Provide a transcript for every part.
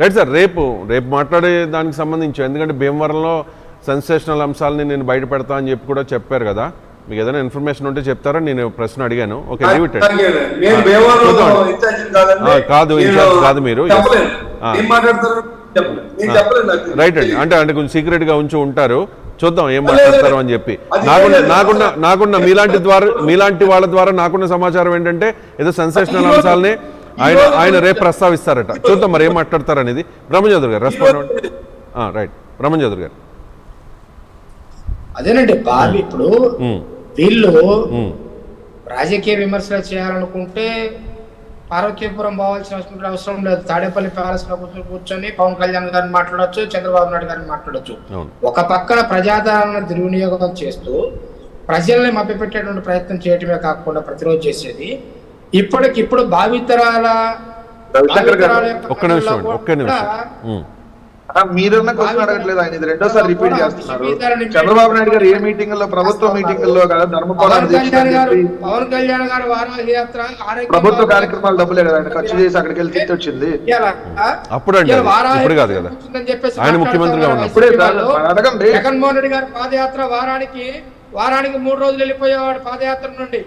Right sir రేపు రేపు మాట్లాడే దానికి సంబంధించి ఎందుకంటే భీమవరంలో సెన్సేషనల్ అంశాలని నేను బయట పెడతా అని చెప్పి కూడా చెప్పారు కదా మీకు ఏదైనా ఇన్ఫర్మేషన్ ఉంటే చెప్తారా నేను ప్రశ్న అడిగాను ఓకే లీవ్ ఇట్ నేను భీమవరంలో చూద్దాం. ఇన్ఛార్జిని కాదండి. ఆ, కాదు, నేను ఇన్ఛార్జ్ కాదు మీరు. చెప్పలేను. ఆ. ఏం మాట్లాడతారు చెప్పలేను. నేను చెప్పలేను నాకు రైట్ అండి అంటే అంటే కొంచెం సీక్రెట్ గా ఉంచి ఉంటారు చూద్దాం ఏం లేదు, మాట్లాడతారు లేదు. అని చెప్పి అది నాకున్న లేదు. నాకున్న నాకున్న మీలాంటి ద్వారా మీలాంటి వాళ్ళ ద్వారా నాకున్న సమాచారం ఏంటంటే ఏదో సెన్సేషనల్ ఈ రోజు- అంశాలని ఈ ఆయన రోజు ఆయన రేపు కొంచెం- ప్రస్తావిస్తారట చూద్దాం మరి ఏం మాట్లాడతారు అనేది బ్రహ్మచౌదరి గారు రెస్పాండ్ రైట్ బ్రహ్మచౌదరి గారు అదేనండి బాబు ఇప్పుడు ఉమ్, వీళ్ళు ఉమ్, రాజకీయ విమర్శలు చేయాలనుకుంటే పార్వతీపురం పోవాల్సిన అవసరం అవసరం లేదు తాడేపల్లి ప్యాలెస్ లో కూర్చొని కూర్చొని పవన్ కళ్యాణ్ గారిని మాట్లాడొచ్చు చంద్రబాబు నాయుడు గారిని మాట్లాడొచ్చు అవును ఒక పక్కన ప్రజాదరణ దుర్వినియోగం చేస్తూ ప్రజల్ని మభ్యపెట్టేటువంటి ప్రయత్నం చేయటమే కాకుండా ప్రతిరోజు చేసేది ఇప్పటికిప్పుడు భావితరాల రవిశంకర్ గారు, భావితరాల యొక్క ఒక్క నిమిషం అండి కళ్ళలో ఒక్క నిమిషం కూడా ఉమ్, ఆ, మీరన్న క్వశ్చన్ అడగట్లేదు ఆయన ఇది రెండోసారి రిపీట్ చేస్తున్నారు చంద్రబాబు నాయుడు గారు ఏ మీటింగ్ లో ప్రభుత్వ మీటింగ్ లో కదా ధర్మపోరాట పవన్ దీక్ష కళ్యాణ్ అని గారు చెప్పి పవన్ కళ్యాణ్ గారు వారాహి యాత్ర ఆరోగ్య ప్రభుత్వ కార్యక్రమాలు డబ్బులే కదా ఆయన ఖర్చు చేసి అక్కడికి వెళ్ళి తిట్టి వచ్చింది అప్పుడు అండి అది, ఇప్పుడు కాదు కదా. ఆయన ముఖ్యమంత్రిగా ఉన్నప్పుడు. ఇప్పుడే సార్, మరి అడగండి. జగన్మోహన్ రెడ్డి గారు పాదయాత్ర వారానికి వారానికి మూడు రోజులు వెళ్ళిపోయేవాడు పాదయాత్ర నుండి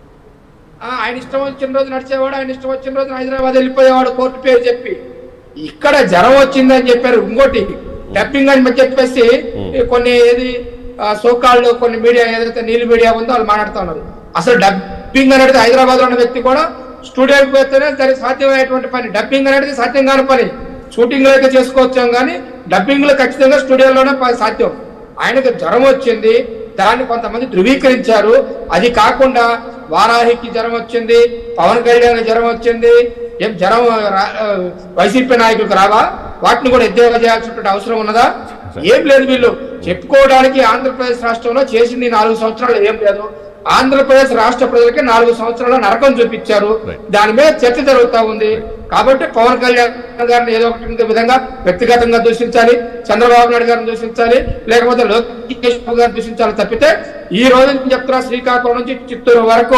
ఆ, ఆయన ఇష్టం వచ్చిన రోజు నడిచేవాడు ఆయన ఇష్టం వచ్చిన రోజు హైదరాబాద్ వెళ్ళిపోయేవాడు కోర్టు పేరు చెప్పి ఇక్కడ జ్వరం వచ్చిందని చెప్పారు ఇంకోటి డబ్బింగ్ అని చెప్పేసి ఈ కొన్ని ఏది సోకాళ్ళు కొన్ని మీడియా ఏదైతే నీళ్ళు మీడియా ఉందో వాళ్ళు మాట్లాడుతూ ఉన్నారు అసలు డబ్బింగ్ అనేది హైదరాబాద్ లో ఉన్న వ్యక్తి కూడా స్టూడియోకి పోతేనే దానికి సాధ్యమైనటువంటి పని డబ్బింగ్ అనేది సాధ్యం కాని పని షూటింగ్ లో అయితే చేసుకోవచ్చాం కానీ డబ్బింగ్ లో ఖచ్చితంగా స్టూడియోలోనే ప- సాధ్యం ఆయనకు జ్వరం వచ్చింది దాన్ని కొంతమంది ధృవీకరించారు అది కాకుండా వారాహికి జ్వరం వచ్చింది పవన్ కళ్యాణ్ జ్వరం వచ్చింది ఏం జ్వరం రా- ఆ, వైసీపీ నాయకులకు రావా వాటిని కూడా ఎద్దేవా చేయాల్సినటువంటి అవసరం ఉన్నదా ఏం లేదు వీళ్ళు చెప్పుకోవడానికి ఆంధ్రప్రదేశ్ రాష్ట్రంలో చేసింది నాలుగు సంవత్సరాలు ఏం లేదు ఆంధ్రప్రదేశ్ రాష్ట్ర ప్రజలకి నాలుగు సంవత్సరాలు నరకం చూపించారు Right. దాని మీద చర్చ జరుగుతా ఉంది కాబట్టి పవన్ కళ్యాణ్ గారిని ఏదో ఒకటి విధంగా వ్యక్తిగతంగా దూషించాలి చంద్రబాబు నాయుడు గారిని దూషించాలి లేకపోతే లోకేష్ బాబు గారిని దూషించాలి తప్పితే ఈ రోజు నుంచి చెప్తున్నా శ్రీకాకుళం నుంచి చిత్తూరు వరకు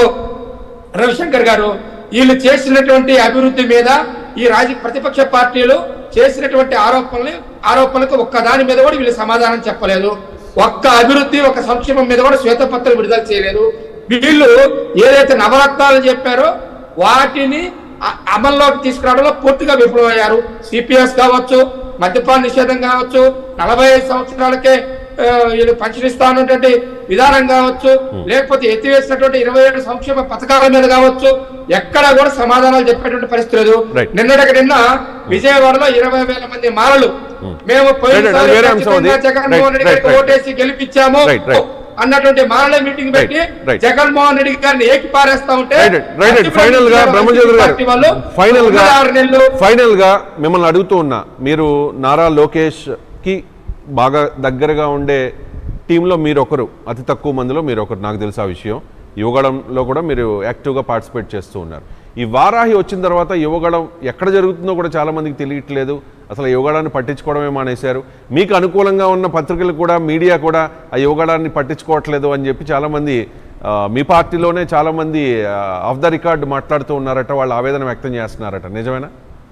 రవిశంకర్ గారు వీళ్ళు చేసినటువంటి అభివృద్ధి మీద ఈ రాజకీయ ప్రతిపక్ష పార్టీలు చేసినటువంటి ఆరోపణలు ఆరోపణలకు ఒక్క దాని మీద కూడా వీళ్ళు సమాధానం చెప్పలేదు ఒక్క అభివృద్ధి ఒక సంక్షేమం మీద కూడా శ్వేతపత్రం విడుదల చేయలేదు వీళ్ళు ఏదైతే నవరత్నాలు చెప్పారో వాటిని అ- అమల్లోకి తీసుకురావడంలో పూర్తిగా విఫలమయ్యారు సిపిఎస్ కావచ్చు మద్యపాన నిషేధం కావచ్చు నలభై ఐదు సంవత్సరాలకే ఆ, వీళ్ళు పంచనిస్తానటువంటి విధానం కావచ్చు లేకపోతే ఎత్తివేసినటువంటి ఇరవై ఏడు సంక్షేమ పథకాల మీద కావచ్చు ఎక్కడా కూడా సమాధానాలు చెప్పేటువంటి పరిస్థితి లేదు Right. నిన్నటికి నిన్న విజయవాడలో ఇరవై వేల మంది మాలలు మేము పోయినసారి Right, right, వేరే అంశం అది. ఖచ్చితంగా జగన్మోహన్ రెడ్డి Right, గారికి right, ఓటేసి గెలిపించాము Right, right. అన్నటువంటి మాలల మీటింగ్ పెట్టి Right, right. జగన్మోహన్ రెడ్డి గారిని ఏకి పారేస్తా ఉంటే రైట్ రైట్ రైట్ ఫైనల్ గా బ్రహ్మచంద్ర పార్టీ వాళ్ళు గారు ఫైనల్ గా ఉన్న ఆరు నెలలు ఫైనల్ గా మిమ్మల్ని అడుగుతూ ఉన్నా మీరు నారా లోకేష్ కి బాగా దగ్గరగా ఉండే టీంలో మీరు ఒకరు అతి తక్కువ మందిలో మీరు ఒకరు నాకు తెలుసు ఆ విషయం యువగడంలో కూడా మీరు యాక్టివ్గా పార్టిసిపేట్ చేస్తూ ఉన్నారు ఈ వారాహి వచ్చిన తర్వాత యువగడం ఎక్కడ జరుగుతుందో కూడా చాలా మందికి తెలియట్లేదు అసలు ఆ యువగడాన్ని పట్టించుకోవడమే మానేశారు మీకు అనుకూలంగా ఉన్న పత్రికలు కూడా మీడియా కూడా ఆ యువగడాన్ని పట్టించుకోవట్లేదు అని చెప్పి చాలామంది ఆ, మీ పార్టీలోనే చాలామంది ఆఫ్ ద రికార్డ్ మాట్లాడుతూ ఉన్నారట వాళ్ళు ఆవేదన వ్యక్తం చేస్తున్నారట నిజమేనా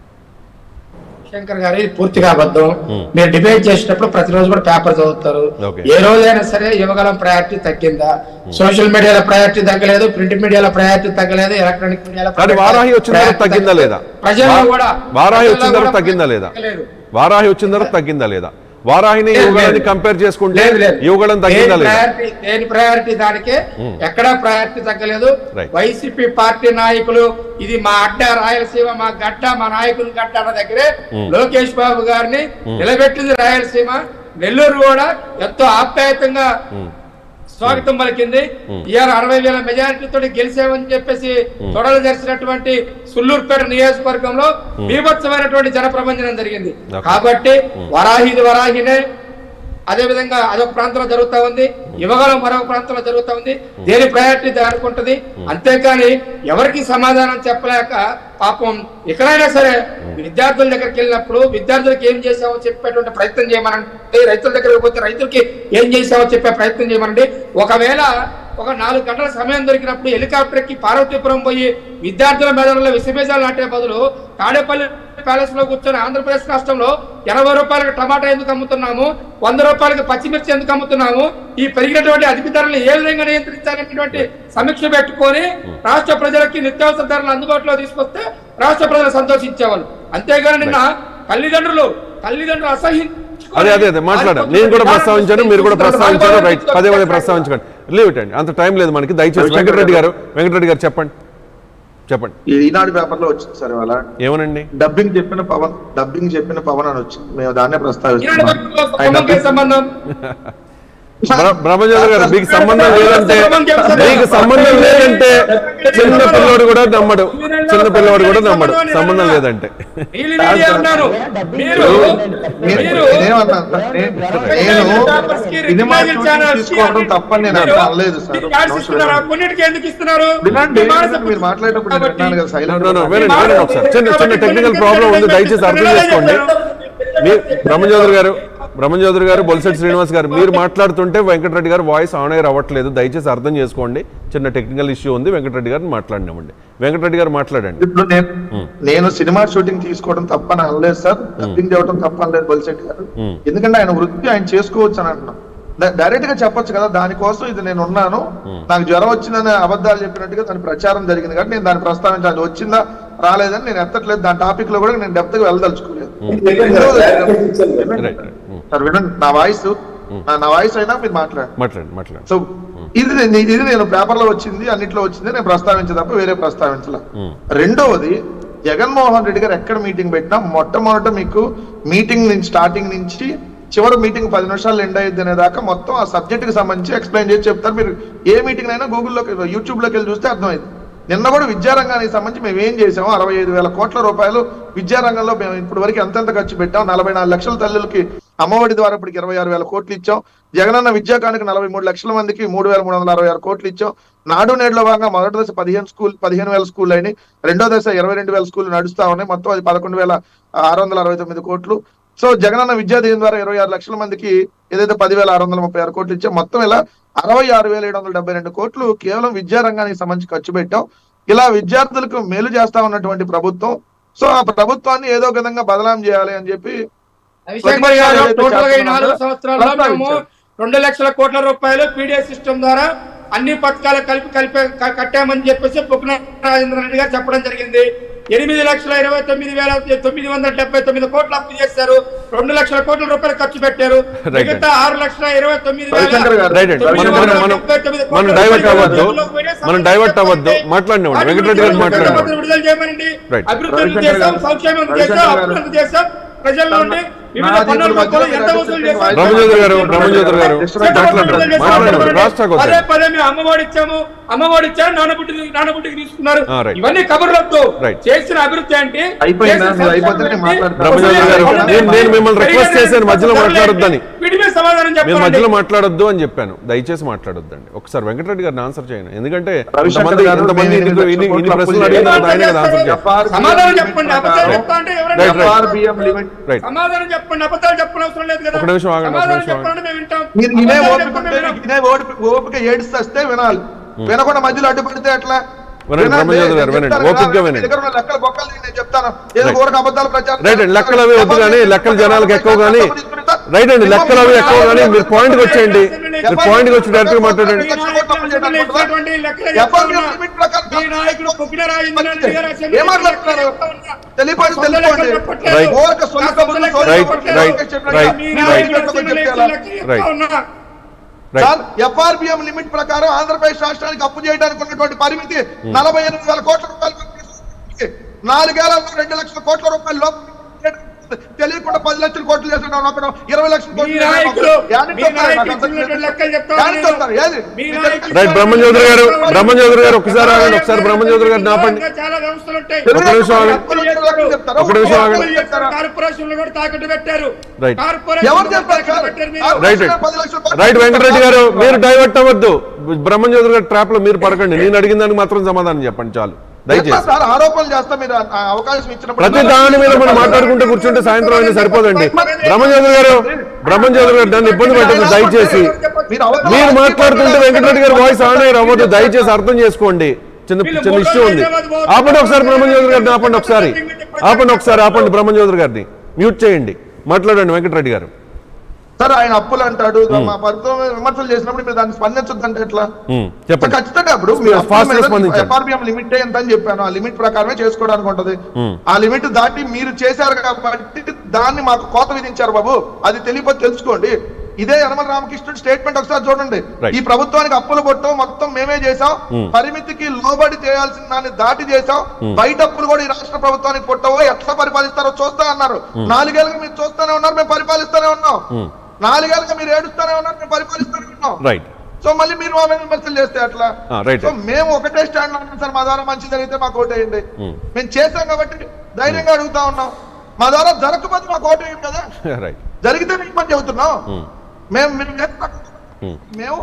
శంకర్ గారు ఇది పూర్తిగా అబద్ధం మీరు డిబేట్ చేసేటప్పుడు ప్రతిరోజు కూడా పేపర్ చదువుతారు Okay. ఏ రోజైనా సరే యువగలం ప్రయారిటీ తగ్గిందా సోషల్ మీడియాలో ప్రయారిటీ తగ్గలేదు ప్రింట్ మీడియాలో ప్రయారిటీ తగ్గలేదు ఎలక్ట్రానిక్ మీడియాలో కానీ వారాహి వచ్చిన తర్వాత priority తగ్గిందా లేదా ప్రజల్లో వా- కూడా వారాహి ప్రజల్లో వచ్చిన తర్వాత కూడా తగ్గిందా లేదా తగ్గలేదు. వారాహి వచ్చిన తర్వాత తగ్గిందా లేదా వారాహిని లేదు, యువగళాన్ని లేదు. కంపేర్ చేసుకుంటే లేదు, లేదు. యువగళం తగ్గిందా దేని లేదా ప్రయారిటీ దేని ప్రయారిటీ దానికే ఎక్కడా ప్రయారిటీ తగ్గలేదు Right. వైసీపీ పార్టీ నాయకులు ఇది మా అడ్డ రాయలసీమ మా గడ్డ మా నాయకుల గడ్డ అన్న దగ్గరే లోకేష్ బాబు గారిని నిలబెట్టింది రాయలసీమ నెల్లూరు కూడా ఎంతో ఆప్యాయతంగా స్వాగతం పలికింది ఇవాళ అరవై వేల మెజారిటీతో గెలిచామని చెప్పేసి తొడలు జరిచినటువంటి సుల్లూరుపేట నియోజకవర్గంలో బీభత్సమైనటువంటి జనప్రబంధనం జరిగింది Okay. కాబట్టి వరాహిది వరాహినే అదే విధంగా అదొక ప్రాంతంలో జరుగుతా ఉంది యువగలం మరొక ప్రాంతంలో జరుగుతా ఉంది దేని ప్రయారిటీ అనుకుంటది అంతేకాని ఎవరికి సమాధానం చెప్పలేక పాపం ఎక్కడైనా సరే విద్యార్థుల దగ్గరికి వెళ్ళినప్పుడు విద్యార్థులకు ఏం చేసామో చెప్పేటువంటి ప్రయత్నం చేయమనండి రైతుల దగ్గరికి పోతే రైతులకి ఏం చేసామో చెప్పే ప్రయత్నం చేయమనండి ఒకవేళ ఒక నాలుగు గంటల సమయం దొరికినప్పుడు హెలికాప్టర్ ఎక్కి పార్వతీపురం పోయి విద్యార్థుల మెదడులో విషబీజాలు నాటే బదులు తాడేపల్లి ప్యాలెస్ లో కూర్చొని ఆంధ్రప్రదేశ్ రాష్ట్రంలో ఎనభై రూపాయలకు టమాటా ఎందుకు అమ్ముతున్నాము వంద రూపాయలకు పచ్చిమిర్చి ఎందుకు అమ్ముతున్నాము ఈ పెరిగినటువంటి అధిక ధరలు ఏ విధంగా నియంత్రించాలనేటువంటి సమీక్ష పెట్టుకొని రాష్ట్ర ప్రజలకి నిత్యావసర ధరలు అందుబాటులో తీసుకొస్తే రాష్ట్ర ప్రజలు సంతోషించేవాళ్ళు అంతేగాని నిన్న తల్లిదండ్రులు తల్లిదండ్రులు అసహించుకొని అదే అదే అదే మాట్లాడారు నేను కూడా ప్రస్తావించాను మీరు కూడా ప్రస్తావించారు రైట్ పదే పదే ప్రస్తావించకండి లీవ్ ఇట్ అండి అంత టైం లేదు మనకి దయచేసి వెంకటరెడ్డి గారు వెంకటరెడ్డి గారు చెప్పండి చెప్పండి ఈ ఈనాడు పేపర్ లో వచ్చింది సార్ ఇవాళ ఏమనండి డబ్బింగ్ చెప్పిన పవన్ డబ్బింగ్ చెప్పిన పవన్ అని వచ్చింది మేము దాన్నే ఈనాడు ప్రస్తావిస్తున్నాం పత్రికలో ఆయన కుటుంబంకి సంబంధం బ్ర- బ్రహ్మచంద్ర గారు మీకు సంబంధం లేదంటే మీకు సంబంధం లేదంటే చిన్న పిల్లోడు కూడా నమ్మడు చిన్న పిల్లోడు కూడా నమ్మడు సంబంధం లేదంటే నీళ్ళు నీళ్ళే అన్నారు మీరు నేను- మీరు నేనేమన్నా నేను- నేను సినిమా షూటింగ్ తీసుకోవడం తప్పని నేను అర్థం అనలేదు సార్ మీరు యాడ్స్ ఇస్తున్నారా? కొన్నిటికి ఎందుకు ఇస్తున్నారు వినండి మీ మానసిక మీరు మాట్లాడేటప్పుడు నేను కాబట్టి విన్నాను కదా No, సైలెంట్ no, no, వినండి వినండి ఒకసారి చిన్న చిన్న టెక్నికల్ ప్రాబ్లం ఉంది దయచేసి అర్థం చేసుకోండి మీ బ్రహ్మచౌదరి గారు బ్రహ్మచౌదరి గారు బొలిశెట్టి శ్రీనివాస్ గారు మీరు మాట్లాడుతుంటే వెంకటరెడ్డి గారు వాయిస్ ఆన్ ఎయిర్ అవ్వట్లేదు దయచేసి అర్థం చేసుకోండి చిన్న టెక్నికల్ ఇష్యూ ఉంది వెంకటరెడ్డి గారిని మాట్లాడినామండి వెంకటరెడ్డి గారు మాట్లాడండి ఇప్పుడు నేను నేను సినిమా షూటింగ్ తీసుకోవడం తప్పని అనలేదు సార్ డబ్బింగ్ చేయడం తప్ప అనలేదు బొలిశెట్టి గారు మ్మ్. ఎందుకంటే ఆయన వృత్తి ఆయన చేసుకోవచ్చు అని అంటున్నాం డ- డైరెక్ట్ గా చెప్పొచ్చు కదా దానికోసం ఇది నేను ఉన్నాను నాకు జ్వరం వచ్చిందని అబద్ధాలు చెప్పినట్టుగా దాని ప్రచారం జరిగింది కాబట్టి నేను దాన్ని ప్రస్తావించాలి అది వచ్చిందా రాలేదని నేను ఎత్తట్లేదు దాని టాపిక్ లో కూడా నేను డెప్త్ గా వెళ్ళదలుచుకోలేదు రైట్ రైట్ ఉమ్. సార్ వినండి నా వాయిస్ నా- నా వాయిస్ అయినా మీరు మాట్లాడండి మాట్లాడండి మాట్లాడండి సో ఇది నేను- ఇది నేను పేపర్ లో వచ్చింది అన్నిట్లో వచ్చింది నేను ప్రస్తావించే తప్ప వేరే ప్రస్తావించలే మ్మ్. రెండవది జగన్మోహన్ రెడ్డి గారు ఎక్కడ మీటింగ్ పెట్టినా మొట్టమొదట మీకు మీటింగ్ నుంచి స్టార్టింగ్ నుంచి చివరి మీటింగ్ పది నిమిషాలు ఎండ్ అయ్యింది అనే దాకా మొత్తం ఆ సబ్జెక్ట్ కి సంబంధించి ఎక్స్ప్లెయిన్ చేసి చెప్తారు మీరు ఏ మీటింగ్ అయినా గూగుల్లోకి యూట్యూబ్ లోకి వెళ్ళి చూస్తే అర్థమైంది నిన్న కూడా విద్యారంగానికి సంబంధించి మేము ఏం చేసాము అరవై ఐదు వేల కోట్ల రూపాయలు విద్యారంగంలో మేము ఇప్పటి వరకు ఎంతెంత ఖర్చు పెట్టాం నలభై నాలుగు లక్షల తల్లులకి అమ్మఒడి ద్వారా ఇప్పటికి ఇరవై ఆరు వేల కోట్లు ఇచ్చాం జగనన్న విద్యాకానికి నలభై మూడు లక్షల మందికి మూడు వేల మూడు వందల అరవై ఆరు కోట్లు ఇచ్చాం నాడు నేడులో భాగంగా మొదటి దశ పదిహేను స్కూల్ పదిహేను వేల స్కూల్ అయినాయి రెండో దశ ఇరవై రెండు వేల స్కూల్ నడుస్తా ఉన్నాయి మొత్తం అది పదకొండు వేల ఆరు వందల అరవై తొమ్మిది కోట్లు సో జగనన్న విద్యా దీని ద్వారా ఇరవై ఆరు లక్షల మందికి ఏదైతే పదివేల ఆరు వందల ముప్పై ఆరు కోట్లు ఇచ్చాం మొత్తం ఇలా అరవై ఆరు వేల ఏడు వందల డెబ్బై రెండు కోట్లు కేవలం విద్యా రంగానికి సంబంధించి ఖర్చు పెట్టాం ఇలా విద్యార్థులకు మేలు చేస్తా ఉన్నటువంటి ప్రభుత్వం సో ఆ ప్రభుత్వాన్ని ఏదో ఒక విధంగా బదలాం చేయాలి అని చెప్పి అభిషేక్ మరి గారు ప్రతిపక్షాలు టోటల్ గా ఈ ఏదైతే నాలుగు చేస్తున్నారో సంవత్సరాల్లో మేము ప్రస్తావించారు. రెండు లక్షల కోట్ల రూపాయలు పీడిఎస్ సిస్టమ్ ద్వారా అన్ని పథకాలు కలిపి కలిపి క- కట్టామని చెప్పేసి పుక్న రాజేంద్ర రెడ్డి గారు చెప్పడం జరిగింది ఎనిమిది లక్షల ఇరవై తొమ్మిది వేల తొమ్మిది వందల డెబ్బై తొమ్మిది కోట్లు అప్పు చేశారు రెండు లక్షల కోట్ల రూపాయలు ఖర్చు పెట్టారు Right. మిగతా ఆరు లక్షల ఇరవై తొమ్మిది రవిశంకర్ గారు, రైట్ రైట్ మనం మనం మనం మనం డైవర్ట్ అవ్వద్దు మనం డైవర్ట్ అవ్వద్దు మాట్లాడినామండి వెంకటరెడ్డి గారు మాట్లాడినాం విడుదల చేయమనండి Right. అభివృద్ధి రవిశంకర్ చేసాం గారు, సంక్షేమం రవిశంకర్ చేసాం గారు. అభివృద్ధి చేసాం ప్రజల నుండి వివిధ నాది పన్నుల ఇప్పుడు మొత్తాలు మధ్యలో ఎంత మీరు వసూలు అడ్డు చేశాం చెప్పిన బ్రహ్మజ్యోతి గారు బ్రహ్మజ్యోతి గారు డిస్టర్బెన్స్ మాట్లాడండి మాట్లాడండి రాష్ట్ర పదే పదే మేము అమ్మఒడి ఇచ్చాము అమ్మఒడి ఇచ్చాము నానబుట్టి నానబుట్టికి తీసుకున్నారు ఆ, right. ఇవన్నీ కబుర్లొద్దు Right. చేసిన అభివృద్ధి అంటే అయిపోయిందా? చేసిన మీరు అయిపోతే నేను సంక్షేమం మాట్లాడతాను. బ్రహ్మజ్యోతి గారు, నేను- నేను మిమ్మల్ని రిక్వెస్ట్ చేశాను మధ్యలో మాట్లాడొద్దని. వీటి మీద సమాధానం మీరు చెప్పండి మధ్యలో మాట్లాడొద్దు అని చెప్పాను దయచేసి మాట్లాడొద్దండి ఒకసారి వెంకటరెడ్డి గారిని ఆన్సర్ చేయండి ఎందుకంటే రవిశంకర్ ఇంతమంది గారు, ఇంతమంది నేను ఇన్ని- ఇన్ని ఇన్ని ప్రశ్నలు అడిగిన తర్వాత ఆయన కదా ఆన్సర్ చేయాలి సమాధానం చెప్పండి అబద్ధాలు చెప్తా అంటే ఎవరైనా Right, right. FRBM limit right సమాధానం చెప్పండి అబద్ధాలు చెప్పని అవసరం లేదు కదా ఒక నిమిషం ఆగండి, ఒక సమాధానం నిమిషం చెప్పండి మేము వింటాం మీరు ఇదే అబద్ధాలు ఓపిక చెప్పండి ఉంటే వినం. ఇదే ఓపిక ఓపిక ఏడుస్తే వినాలి వినకుండా మధ్యలో అడ్డుపడితే ఎట్లా వినండి, వినండి, బ్రహ్మజ్యోతి గారు, నేను వినండి, చెప్తాను ఓపికగా కదా, వినండి. మీ దగ్గర ఉన్న లెక్కలు బొక్కలు నేను చెప్తాను ఏదో Right. ఊరకు అబద్ధాలు ప్రచారం రైట్ అండి లెక్కలు అవి వద్దు కానీ లెక్కలు జనాలకు ఎక్కువ కానీ రైట్ అండి లెక్కలు అవి ఎక్కువ కానీ మీరు పాయింట్కి వచ్చేయండి మీరు పాయింట్కి వచ్చి డైరెక్ట్ గా మాట్లాడండి మీ నాయకులు ఇచ్చినటువంటి లెక్కలు FRBM చెప్తా limit ప్రకారం ఉన్నా. మీ నాయకుడు పొగిన రాజేంద్ర రెడ్డి గారు అసెంబ్లీలో ఏం మాట్లాడుతున్నారు? చెప్తా ఉన్నా. తెలియపడి సొంత తెలుసుకోండి లెక్కలు చెప్పట్లేదు. Right. ఊరక సొంత కబుర్లు సోది Right, చెప్పట్లేదు. right, చెప్పినట్టు right, మీ మీ right. నాయకుడు నాయకుడు అసెంబ్లీలో చెప్పాలా? లెక్కలు చెప్తా Right. ఉన్నా. రైట్ సార్ ఎఫ్ఆర్బిఎం లిమిట్ ప్రకారం ఆంధ్రప్రదేశ్ రాష్ట్రానికి అప్పు చేయడానికి ఉన్నటువంటి పరిమితి నలభై ఎనిమిది వేల కోట్ల రూపాయలు నాలుగేళ్లలో రెండు లక్షల కోట్ల రూపాయలు లోపు తెలియకుండా పది లక్షల కోట్లు చేస్తున్నాం ఒకడు ఇరవై లక్షల కోట్లు మీ చేస్తున్నాం. నాయకులు యానికి మీ చెప్తారు? నాయకులు నాకు అర్థం ఇచ్చినటువంటి లేదు. లెక్కలు చెప్తా యానికి ఉన్నా. చెప్తారు? ఏది? మీ మీ నాయకులు రైట్ బ్రహ్మచౌదరి గారు బ్రహ్మచౌదరి గారు ఒకసారి ఆగండి ఒకసారి బ్రహ్మచౌదరి గారు నాపండి చాలా వ్యవస్థలు ఉంటాయి ఒక నిమిషం ఆగండి. అప్పులు చేస్తారు. చెప్తారు. ఒక నిమిషం ఆగండి. అప్పులు చేస్తారు. కార్పొరేషన్లు కూడా తాకట్టు పెట్టారు రైట్. కార్పొరేషన్లు ఎవరు కూడా చెప్పారు తాకట్టు సార్? పెట్టారు ఆ, మీరు. రైట్ రైట్ పది లక్షల కోట్లు రైట్ వెంకటరెడ్డి గారు మీరు డైవర్ట్ అవ్వద్దు బ్రహ్మచౌదరి గారు ట్రాప్ లో మీరు పడకండి నేను అడిగిన దానికి మాత్రం సమాధానం చెప్పండి చాలు ఎట్లా దయచేసి సార్ ఆరోపణలు చేస్తా మీరు ఆ- ఆ అవకాశం ఇచ్చినప్పుడు ప్రతి దాని మీద మనం మాట్లాడుకుంటూ కూర్చుంటే సాయంత్రం అయినా సరిపోదండి బ్రహ్మచౌదరి గారు బ్రహ్మచౌదరి గారు దాన్ని ఇబ్బంది పెట్టదు దయచేసి మీరు అవతల మీరు వాళ్ళకి మాట్లాడుతుంటే వెంకటరెడ్డి గారి వాయిస్ ఆన్ అయ్యి అవ్వదు దయచేసి అర్థం చేసుకోండి చిన్న వీళ్ళు చిన్న మూడు ఇష్యూ ఉంది హైదరాబాద్ పోతే ఆపండి ఒకసారి మూడు బ్రహ్మజ్యోతి గారిని ఆపండి హైదరాబాద్ ఒకసారి పోతే ఆపండి ఒకసారి ఆపండి బ్రహ్మజ్యోతి గారిని మ్యూట్ చేయండి మాట్లాడండి వెంకటరెడ్డి గారు సార్ ఆయన అప్పులు అంటాడు మా ప్రభుత్వం విమర్శలు చేసినప్పుడు మీరు దాన్ని స్పందించొద్దంటే ఎట్లా ఉమ్, చెప్పండి ఖచ్చితంగా ఇప్పుడు మీరు Fast గా స్పందించండి. ఎఫ్ఆర్బిఎం లిమిట్ ఎంత అని చెప్పాను ఆ లిమిట్ ప్రకారమే చేసుకోవడానికి ఉంటది Hmm. ఆ లిమిట్ దాటి మీరు చేశారు కాబట్టి దాన్ని మాకు కోత విధించారు బాబు అది తెలియకపోతే తెలుసుకోండి ఇదే యనమల రామకృష్ణుడు స్టేట్మెంట్ ఒకసారి చూడండి Right. ఈ ప్రభుత్వానికి అప్పులు కొట్టం మొత్తం మేమే చేసాం Hmm. పరిమితికి లోబడి చేయాల్సిన దాన్ని దాటి చేసాం బయట అప్పులు కూడా ఈ రాష్ట్ర ప్రభుత్వానికి పుట్టవో ఎట్లా పరిపాలిస్తారో చూస్తా అన్నారు నాలుగేళ్ళగా మీరు చూస్తూనే ఉన్నారు మేము పరిపాలిస్తూనే ఉన్నాం Hmm. నాలుగేళ్ళగా మీరు ఏడుస్తూనే ఉన్నారు మేము పరిపాలిస్తూనే ఉన్నాం రైట్ సో మళ్ళీ మీరు మా మీద విమర్శలు చేస్తే అట్లా ఆ, రైట్. సో మేము ఒకటే స్టాండ్ ఉన్నాం సార్ మా ద్వారా మంచి జరిగితే మాకు ఓటేయండి ఉమ్. మేము చేసాం కాబట్టి ధైర్యంగా అడుగుతా ఉన్నాం మా ద్వారా జరగకపోతే మాకు ఓటేయండి కదా రైట్ జరిగితే మీకు పని చెబుతున్నాం ఉమ్. మేము మేము ఉమ్. మేము